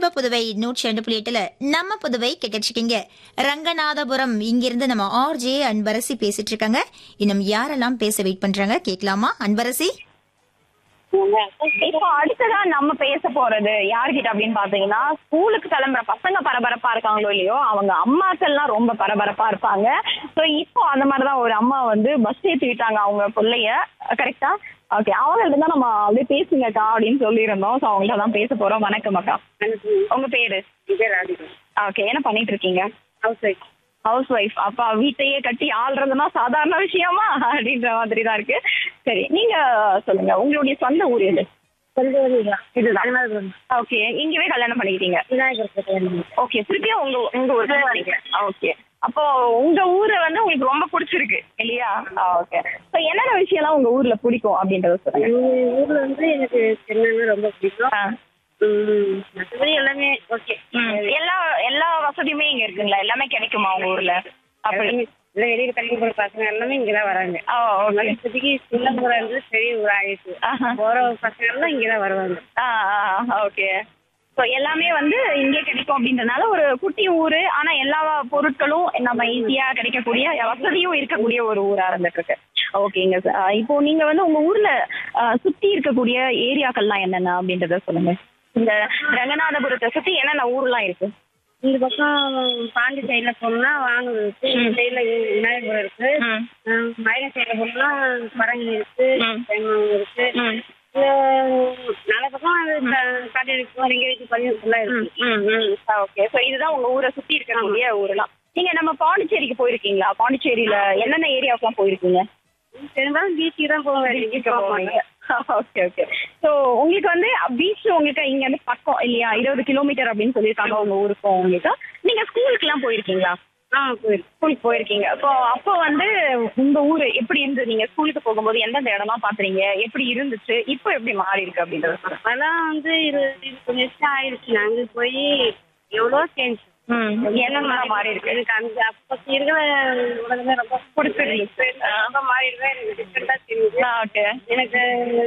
நம்ம புதுவை நூற்றி ரெண்டு புள்ளி எட்டுல நம்ம புதுவை கேட்டுருக்கீங்க ரங்கநாதபுரம் இங்கிருந்து நம்ம ஆர்ஜே அன்பரசி பேசிட்டு இருக்காங்க இன்னும் யாரெல்லாம் பேச வெயிட் பண்றாங்க கேட்கலாமா அன்பரசி இப்போ அடுத்ததா நம்ம பேச போறது யார்கிட்ட அப்படின்னு பாத்தீங்கன்னா ஸ்கூலுக்கு கிளம்புற பசங்க பரபரப்பா இருக்காங்களோ இல்லையோ அவங்க அம்மாக்கள்லாம் ரொம்ப பரபரப்பா இருப்பாங்க சோ இப்போ அந்த மாதிரிதான் ஒரு அம்மா வந்து பஸ் ஏத்தி விட்டாங்க அவங்க பிள்ளைய கரெக்டா ஓகே அவங்கள்ட்ட தான் நம்ம அப்படியே பேசுங்கக்கா அப்படின்னு சொல்லியிருந்தோம் ஸோ அவங்கள்ட்ட தான் பேச போறோம் வணக்கம் அக்கா உங்க பேரு ஓகே என்ன பண்ணிட்டு இருக்கீங்க ஹவுஸ் ஒய்ஃப் ஹவுஸ் ஒய்ஃப் அப்பா வீட்டையே கட்டி ஆள்றதுன்னா சாதாரண விஷயமா அப்படின்ற மாதிரி தான் இருக்கு சரி நீங்க சொல்லுங்க உங்களுடைய சொந்த ஊர் எது இதுதான் ஓகே இங்கவே கல்யாணம் பண்ணிக்கிட்டீங்க ஓகே திருப்பியும் உங்க உங்க ஊருக்கு ஓகே அப்போ உங்க ஊரை வந்து உங்களுக்கு ரொம்ப பிடிச்சிருக்கு இல்லையா ஓகே ஸோ என்னென்ன விஷயம்லாம் உங்க ஊர்ல பிடிக்கும் அப்படின்றத சொல்லுங்க எங்க ஊர்ல வந்து எனக்கு சென்னைன்னா ரொம்ப பிடிக்கும் ஆ. ம், மத்தபடி எல்லாமே ஓகே ம். எல்லா எல்லா வசதியுமே இங்க இருக்குங்களா எல்லாமே கிடைக்குமா உங்க ஊர்ல அப்படி இல்லை வெளியில கல்வி போற பசங்க எல்லாமே இங்கதான் வராங்க ஓ ஓகே இப்போதைக்கு சின்ன ஊரா இருந்து பெரிய ஊரா ஆயிடுச்சு ஆஹா. போற பசங்க எல்லாம் இங்கதான் வருவாங்க ஆ ஓகே ஸோ எல்லாமே வந்து இங்கே கிடைக்கும் அப்படின்றனால ஒரு குட்டி ஊர் ஆனா எல்லா பொருட்களும் நம்ம ஈஸியா கிடைக்கக்கூடிய வசதியும் இருக்கக்கூடிய ஒரு ஊரா இருந்துட்டு இருக்கு ஓகேங்க சார் இப்போ நீங்க வந்து உங்க ஊர்ல ஆ, சுத்தி இருக்கக்கூடிய ஏரியாக்கள்லாம் என்னென்ன அப்படின்றத சொல்லுங்க இந்த ரங்கநாதபுரத்தை சுத்தி என்னென்ன ஊர்லாம் இருக்கு இந்த பக்கம் பாண்டி சைடுல போனோம்னா வானூர் இருக்கு இந்த சைடுல விநாயகபுரம் இருக்கு ம். மயிலம் சைடுல போனோம்னா பரங்கி இருக்கு ம். தேங்காய் இருக்கு ம். இந்த நாலு பக்கம் காட்டி இருக்கு ரிங்க வீட்டு பதினெட்டுலாம் இருக்கு ஓகே ஸோ இதுதான் உங்க ஊரை சுத்தி இருக்கக்கூடிய ஊரெல்லாம் நீங்க நம்ம பாண்டிச்சேரிக்கு போயிருக்கீங்களா பாண்டிச்சேரியில என்னென்ன ஏரியாவுக்குலாம் போயிருக்கீங்க பெரும்பாலும் பீச்சுக்கு தான் போவேன் ஓகே ஓகே ஸோ உங்களுக்கு வந்து பீச் உங்களுக்கு இங்க வந்து பக்கம் இல்லையா இருபது கிலோமீட்டர் அப்படின்னு சொல்லியிருக்காங்க உங்க ஊருக்கும் உங்களுக்கு நீங்க ஸ்கூலுக்குலாம் போயிருக்கீங்களா ஆ போயிருக்கு ஸ்கூலுக்கு போயிருக்கீங்க அப்போ அப்போ வந்து உங்க ஊரு எப்படி இருந்தது நீங்க ஸ்கூலுக்கு போகும்போது எந்தெந்த இடம்லாம் பாக்குறீங்க எப்படி இருந்துச்சு இப்போ எப்படி மாறி இருக்கு அப்படின்றது சொல்லுங்க. அதெல்லாம் வந்து இருபது இருபது வருஷம் ஆயிடுச்சு நாங்க போய் எவ்வளோ சேஞ்ச் ம் என்னென்ன மாறி இருக்கு எனக்கு அந்த அப்போ இருக்கிற உலகமே ரொம்ப பிடிச்சிருந்துச்சு ரொம்ப மாறிடுவேன் எனக்கு டிஃப்ரெண்டாக தெரியுது ஓகே எனக்கு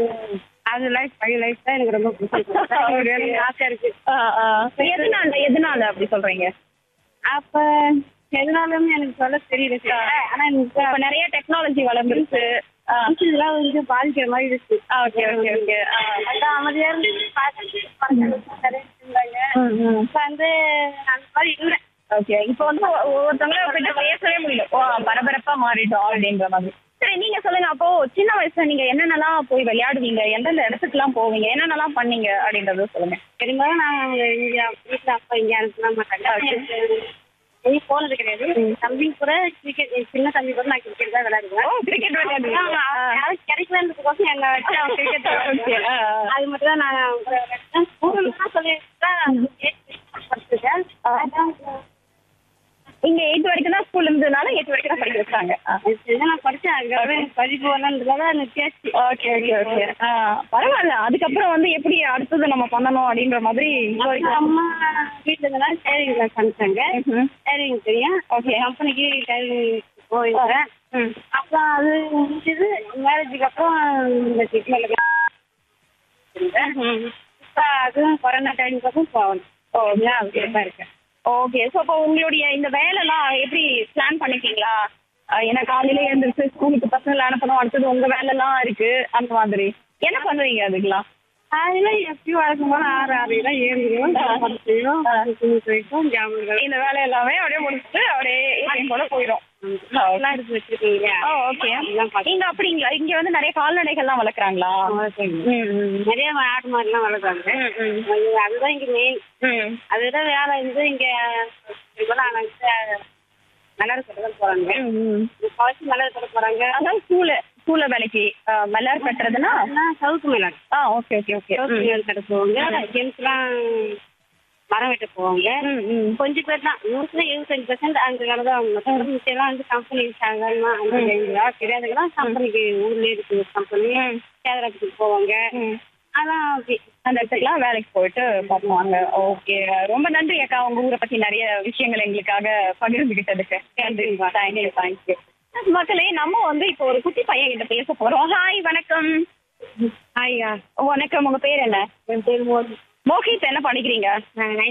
அது லைஃப் பழைய லைஃப் தான் எனக்கு ரொம்ப பிடிச்சிருக்கு ஆசை இருக்கு எதனால எதனால அப்படி சொல்றீங்க அப்ப எதனாலும் எனக்கு சொல்ல தெரியல சார் ஆனா எனக்கு இப்ப நிறைய டெக்னாலஜி வளர்ந்துருச்சு இதெல்லாம் வந்து பாதிக்கிற மாதிரி இருக்கு ஓகே ஓகே ஓகே அதான் அமைதியா இருந்து பார்த்துட்டு நிறைய இருந்தாங்க இப்ப வந்து அந்த மாதிரி இல்லை ஓகே இப்போ வந்து ஒ- ஒவ்வொருத்தவங்களும் கிட்ட பேசவே முடியல ஓ பரபரப்பா மாறிட்டோம் அப்படின்ற மாதிரி சரி நீங்க சொல்லுங்க அப்போ சின்ன வயசுல நீங்க என்னென்னலாம் போய் விளையாடுவீங்க எந்தெந்த இடத்துக்குலாம் போவீங்க என்னென்னலாம் பண்ணீங்க அப்படின்றத சொல்லுங்க பெரும்பாலும் நாங்க இங்க வீட்டுல அப்பா இங்க அனுப்ப மாட்டாங்க எங்கேயும் போனது கிடையாது தம்பி கூட கிரிக்கெட் சின்ன தம்பி கூட நான் கிரிக்கெட் தான் விளையாடுவேன் ஓ கிரிக்கெட் விளையாடுவீங்க யாரும் கிடைக்கலன்றதுக்கோசம் என்ன வச்சு அவன் கிரிக்கெட் Okay, ஆ, ஆ. அது மட்டும் தான் நான் ஸ்கூல் சொல்லிட்டு படிச்சிருக்கேன் அதான் இங்க எயிட் வரைக்கும் தான் ஸ்கூல் இருந்ததுனால எயிட் வரைக்கும் தான் படிக்க வச்சாங்க இதுதான் நான் படிச்சேன் அதுக்கப்புறம் படிப்பு வரலன்றதால எனக்கு பேச்சு ஓகே ஓகே ஓகே பரவாயில்ல அதுக்கப்புறம் வந்து எப்படி அடுத்தது நம்ம பண்ணணும் அப்படின்ற மாதிரி இப்போ வரைக்கும் அம்மா வீட்டுல இருந்தாலும் டேரிங் கிளாஸ் அனுப்பிச்சாங்க ம்ஹும். டேரிங் தெரியும் ஓகே கம்பெனிக்கு டேரிங் போயிருக்கேன் ம். அப்புறம் அது முடிஞ்சது மேரேஜுக்கு அப்புறம் இந்த சிக்னல் இப்போ அதுவும் கொரோனா டைமுக்கு அப்புறம் போகணும் ஓகே அப்படியே இருக்கேன் ஓகே ஸோ அப்போ உங்களுடைய இந்த வேலைலாம் எப்படி பிளான் பண்ணிருக்கீங்களா அஹ் ஏன்னா காலையில எழுந்திரிச்சு ஸ்கூலுக்கு பசங்களை அனுப்பணும் அடுத்தது உங்க வேலைலாம் இருக்கு அந்த மாதிரி என்ன பண்ணுவீங்க அதுக்கெல்லாம் அதெல்லாம் எப்பயும் வழக்கம் போல ஆறு ஆறு தான் ஏறிடும் படிச்சிடும் துணி துவைக்கும் ஜாமான்கள் இந்த வேலை எல்லாமே அப்படியே முடிச்சுட்டு அப்படியே எப்பயும் போல போயிடும் எல்லாம் எடுத்து வச்சிருக்கீங்க ஓ ஓகே எல்லாம் பார்த்து இங்க அப்படிங்களா இங்க வந்து நிறைய கால்நடைகள்லாம் வளர்க்குறாங்களா நிறைய ஆடு மாடுலாம் வளர்க்குறாங்க அதுதான் இங்க மெயின் ம் அதுதான் வேலை வந்து இங்க இப்பெல்லாம் மலர் கட்ட தான் போறாங்க கவச்சு மலர் கட்ட போறாங்க அதான் ஸ்கூலு ஸ்கூல்ல வேலைக்கு அஹ், மலர் கட்டுறதுன்னா அதான் சவுக்கு மலர் ஆ ஓகே ஓகே ஓகே சவுக்கு மலர் கட்ட போவாங்க ஜென்ஸ்லாம் மரம் வெட்ட போவாங்க ம் ம் கொஞ்சம் பேர் தான் நூற்றுல எழுபத்தஞ்சு பர்சன்ட் அந்த வேலை தான் அவங்க மிச்சம்லாம் வந்து கம்பெனி சாதாரணமா அந்த டைம்ல தெரியாதவங்களாம் கம்பெனிக்கு ஊர்லயே இருக்கு கம்பெனி சேதராத்துக்கு போவாங்க ம். அதான் அப்படி அந்த இடத்துக்குலாம் வேலைக்கு போயிட்டு பார்ப்பாங்க ஓகே ரொம்ப நன்றி அக்கா உங்க ஊரை பத்தி நிறைய விஷயங்கள் எங்களுக்காக பகிர்ந்துகிட்டதுக்கு நன்றி தேங்க்யூ தேங்க்யூ மக்களே நம்ம வந்து இப்போ ஒரு குட்டி பையன் கிட்ட பேச போறோம் ஹாய் வணக்கம் ஐயா வணக்கம் உங்க பேர் என்ன என் பேர் மோதி மோஹித் என்ன படிக்கிறீங்க நாங்கள்